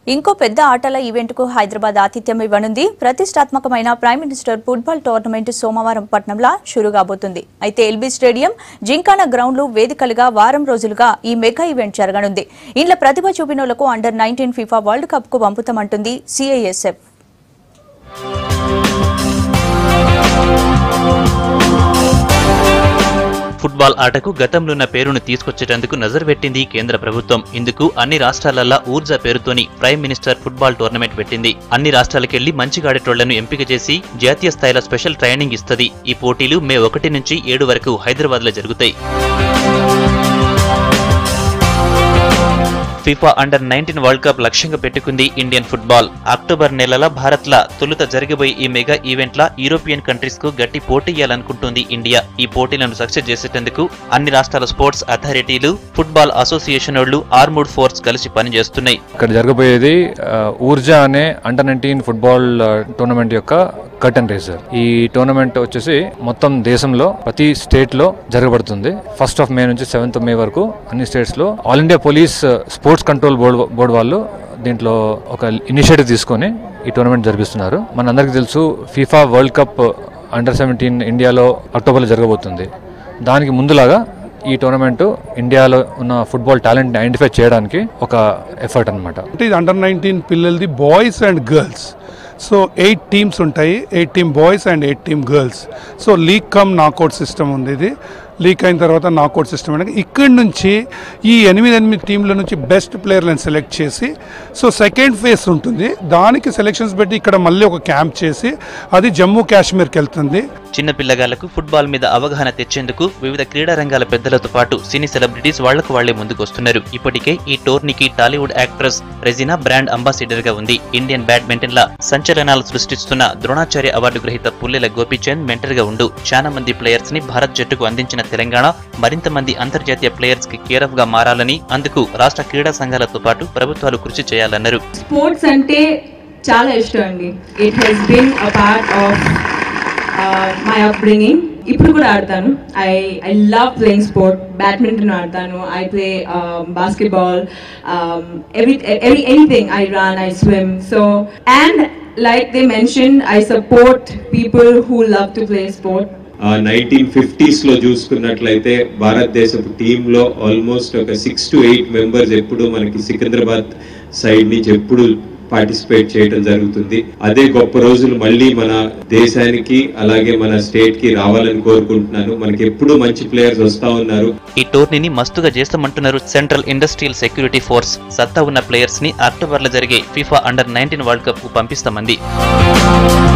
ఇంకో పెద్ద ఆటల ఈవెంట్కు హైదరాబాద్ ఆతిథ్యం ఇవ్వనుంది ప్రతిష్టాత్మకమైన ప్రైమ్ మినిస్టర్ ఫుట్బాల్ టోర్నమెంట్ సోమవారం పట్నంలో షురు కాబోతుంది అయితే ఎల్బీ స్టేడియం జింకానా గ్రౌండ్లు వేదికలుగా వారం రోజులుగా ఈ మెగా ఈవెంట్ జరగనుంది ఇంట్లో ప్రతిభ చూపినోళ్లకు under nineteen FIFA world cup కు పంపుతామంటుంది సిఐఎస్ఎఫ్ ఫుట్బాల్ ఆటకు గతంలో ఉన్న పేరును తీసుకొచ్చేటందుకు నజరు పెట్టింది కేంద్ర ప్రభుత్వం ఇందుకు అన్ని రాష్ట్రాలల్లో ఊర్జా పేరుతోని ప్రైమ్ మినిస్టర్ ఫుట్బాల్ టోర్నమెంట్ పెట్టింది అన్ని రాష్ట్రాలకెళ్లి మంచి ఆడేటోళ్లను ఎంపిక చేసి జాతీయ స్థాయిలో స్పెషల్ ట్రైనింగ్ ఇస్తది ఈ పోటీలు మే ఒకటి నుంచి ఏడు వరకు హైదరాబాద్ లో జరుగుతాయి FIFA under nineteen world cup లక్ష్యంగా పెట్టుకుంది ఇండియన్ ఫుట్బాల్ అక్టోబర్ నెలలో భారత్ ల తొలుత జరిగబోయే ఈ మెగా ఈవెంట్ ల యూరోపియన్ కంట్రీస్ కు గట్టి పోటీ ఇవ్వాలనుకుంటుంది ఇండియా ఈ పోటీలను సక్సెస్ చేసేటందుకు అన్ని రాష్ట్రాల స్పోర్ట్స్ అథారిటీలు ఫుట్బాల్ అసోసియేషన్ వాళ్ళు ఆర్మూడ్ ఫోర్స్ కలిసి పనిచేస్తున్నాయి ఇక్కడ జరగబోయేది ఆ, ఊర్జా అనే అండర్ నైన్టీన్ ఫుట్బాల్ ఆ, టోర్నమెంట్ యొక్క కర్టన్ రేసర్ ఈ టోర్నమెంట్ వచ్చేసి మొత్తం దేశంలో ప్రతి స్టేట్ లో జరగబడుతుంది ఫస్ట్ ఆఫ్ మే నుంచి సెవెంత్ మే వరకు అన్ని స్టేట్స్ లో all India police sports control board board వాళ్ళు దీంట్లో ఒక ఇనిషియేటివ్ తీసుకొని ఈ టోర్నమెంట్ జరిపిస్తున్నారు మనందరికీ తెలుసు FIFA world cup under seventeen ఇండియాలో అక్టోబర్లో జరగబోతుంది దానికి ముందులాగా ఈ టోర్నమెంట్ ఇండియాలో ఉన్న ఫుట్బాల్ టాలెంట్ని ఐడెంటిఫై చేయడానికి ఒక ఎఫర్ట్ అనమాట అంటే ఇది అండర్ నైన్టీన్ పిల్లలది boys and girls so eight teams ఉంటాయి eight team boys and eight team girls so league cum knockout system ఉంది ఇది లీక్ అయిన తర్వాత నాకౌట్ సిస్టమ్ అనేది ఇక్కడి నుంచి ఈ ఎనిమిది ఎనిమిది టీంల నుంచి బెస్ట్ ప్లేయర్లను సెలెక్ట్ చేసి సో సెకండ్ ఫేజ్ ఉంటుంది దానికి సెలెక్షన్స్ పెట్టి ఇక్కడ మళ్ళీ ఒక క్యాంప్ చేసి అది జమ్మూ కాశ్మీర్కి వెళ్తుంది చిన్న పిల్లగాళ్లకు ఫుట్బాల్ మీద అవగాహన తెచ్చేందుకు వివిధ క్రీడా రంగాల పెద్దలతో పాటు సినీ సెలబ్రిటీస్ వాళ్లకు వాళ్లే ముందుకు వస్తున్నారు ఇప్పటికే ఈ టోర్నీకి Tollywood actress Regina brand ambassador గా ఉంది ఇండియన్ బ్యాడ్మింటన్ ల సంచలనాలు సృష్టిస్తున్న ద్రోణాచార్య అవార్డు గ్రహీత పుల్లెల గోపీచంద్ మెంటర్ గా ఉండు చాలా మంది ప్లేయర్స్ ని భారత్ జట్టుకు అందించిన తెలంగాణ మరింత మంది అంతర్జాతీయ ప్లేయర్స్ కి కేర్ ఆఫ్ గా మారాలని అందుకు రాష్ట్ర క్రీడా సంఘాలతో పాటు ప్రభుత్వాలు కృషి చేయాలన్నారు స్పోర్ట్స్ అంటే చాలా ఇష్టం అండి it has been a part of my upbringing ఇప్పుడు కూడా ఆడతాను I I love playing sport badminton ఆడతాను I play basketball every every anything I run I swim so and like they mention I support people who love to play sport nineteen fifties లో చూసుకున్నట్లయితే భారతదేశపు టీంలో almost ఒక six to eight members ఎప్పుడు మనకి Secunderabad side నుంచి ఎప్పుడు participate చేయడం జరుగుతుంది అదే గొప్ప రోజులు మళ్ళీ మన దేశానికి అలాగే మన స్టేట్ కి రావాలని కోరుకుంటున్నాను మనకి ఎప్పుడు మంచి ప్లేయర్స్ వస్తా ఉన్నారు ఈ టోర్నీని మస్తుగా చేస్తామంటున్నారు సెంట్రల్ ఇండస్ట్రియల్ సెక్యూరిటీ ఫోర్స్ సత్తా ఉన్న ప్లేయర్స్ ని అక్టోబర్ లో జరిగే FIFA under nineteen world cup కు పంపిస్తామంది